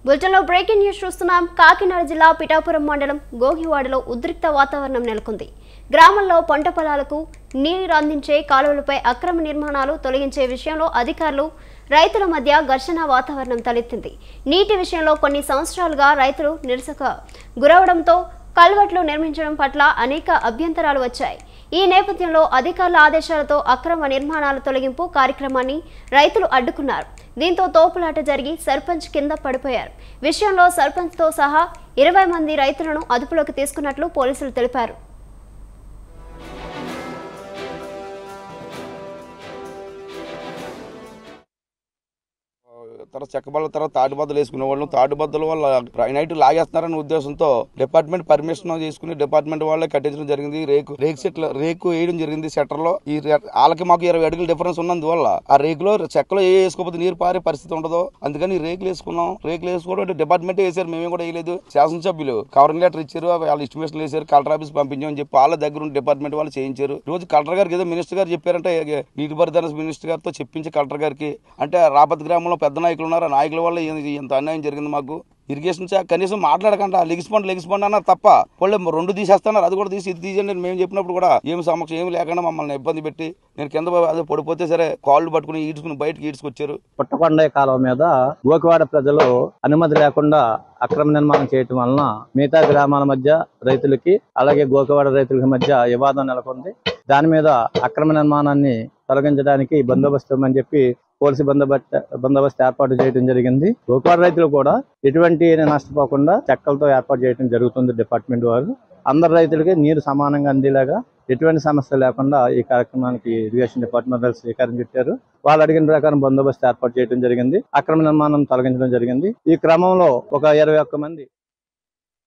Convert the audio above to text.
బులెటిన్లో breaking news చూస్తున్నాం కాకినాడ జిల్లా పిఠాపురం మండలం గోగివాడలో ఉద్రిక్త వాతావరణం నెలకొంది గ్రామంలో పంట పొలాలకు నీరు అందించే కాలువలపై అక్రమ నిర్మాణాలు తొలగించే విషయంలో అధికారులు రైతుల మధ్య ఘర్షణ వాతావరణం తలెత్తింది నీటి విషయంలో కొన్ని సంవత్సరాలుగా రైతులు నిరసక గురవడంతో కల్వట్లు నిర్మించడం పట్ల అనేక అభ్యంతరాలు వచ్చాయి ఈ నేపథ్యంలో అధికారుల ఆదేశాలతో అక్రమ నిర్మాణాల తొలగింపు కార్యక్రమాన్ని రైతులు అడ్డుకున్నారు దీంతో తోపులాట జరిగి సర్పంచ్ కింద పడిపోయారు విషయంలో సర్పంచ్తో సహా ఇరవై మంది రైతులను అదుపులోకి తీసుకున్నట్లు పోలీసులు తెలిపారు తర్వాత చెక్కబల్ల తర్వాత తాటిబద్దలు వేసుకునే వాళ్ళు తాటిబద్దల వల్ల నైట్ లాగేస్తున్నారనే ఉద్దేశంతో డిపార్ట్మెంట్ పర్మిషన్ తీసుకుని డిపార్ట్మెంట్ వాళ్ళే కట్టించడం జరిగింది రేకు రేకు సెట్ల రేకు వేయడం జరిగింది సెటర్ లో ఈ రే- వాళ్ళకి మాకు ఇరవై అడుగుల డిఫరెన్స్ ఉన్నందువల్ల ఆ రేకులో చెక్కలో ఏ వేసుకోకపోతే నీరు పారే పరిస్థితి ఉండదు అందుకని రేకులు వేసుకున్నాం రేకులు వేసుకోవడం అంటే డిపార్ట్మెంట్ వేసారు మేమే కూడా వేయలేదు శాసనసభ్యులు కవరింగ్ లెటర్ ఇచ్చారు వాళ్ళ ఇస్టిమేషన్ వేసారు కలెక్టర్ ఆఫీస్ పంపించామని చెప్పి వాళ్ళ దగ్గర ఉన్న డిపార్ట్మెంట్ వాళ్ళు చేయించారు ఈ రోజు కలెక్టర్ గారికి ఏదో మినిస్టర్ గారు చెప్పారంటే ఏ- నీటిపారుదల మినిస్టర్ గారితో చెప్పించి కలెక్టర్ గారికి అంటే రాపత్ గ్రామంలో పెద్ద నాయకులు ఉన్నారు ఆ నాయకుల వల్ల ఈ- ఇంత అన్యాయం జరిగింది మాకు ఇరిగేషన్ శాఖ కనీసం మాట్లాడకుండా లెగిసిపోండి లెగిసిపోండి అన్నారు తప్ప వాళ్ళు రెండు తీసేస్తున్నారు అది కూడా తీసి ఇది తీసేయండి అని మేము చెప్పినప్పుడు కూడా ఏమి సమక్ష ఏమి లేకుండా మమ్మల్ని ఇబ్బంది పెట్టి నేను కింద అదే పడిపోతే సరే కాళ్ళు పట్టుకుని ఈడ్చుకుని బయటకి ఈడ్చుకొచ్చారు పుట్టకొండ కాలువ మీద గోకివాడ ప్రజలు అనుమతి లేకుండా అక్రమ నిర్మాణం చేయటం వలన మిగతా గ్రామాల మధ్య రైతులకి అలాగే గోకివాడ రైతులకి మధ్య వివాదం నెలకొంది దాని మీద అక్రమ నిర్మాణాన్ని తొలగించడానికి బందోబస్తు ఇవ్వమని చెప్పి పోలీసు బందోబస్తు బందోబస్తు ఏర్పాటు చేయడం జరిగింది గోకివాడ రైతులు కూడా ఎటువంటి నష్టపోకుండా చెక్కలతో ఏర్పాటు చేయడం జరుగుతుంది డిపార్ట్మెంట్ వారు అందరు రైతులకి నీరు సమానంగా అందేలాగా ఎటువంటి సమస్య లేకుండా ఈ కార్యక్రమానికి ఇరిగేషన్ డిపార్ట్మెంట్ వాళ్ళు శ్రీకారం చుట్టారు వాళ్ళు అడిగిన ప్రకారం బందోబస్తు ఏర్పాటు చేయడం జరిగింది అక్రమ నిర్మాణం తొలగించడం జరిగింది ఈ క్రమంలో ఒక ఇరవై ఒక్క మంది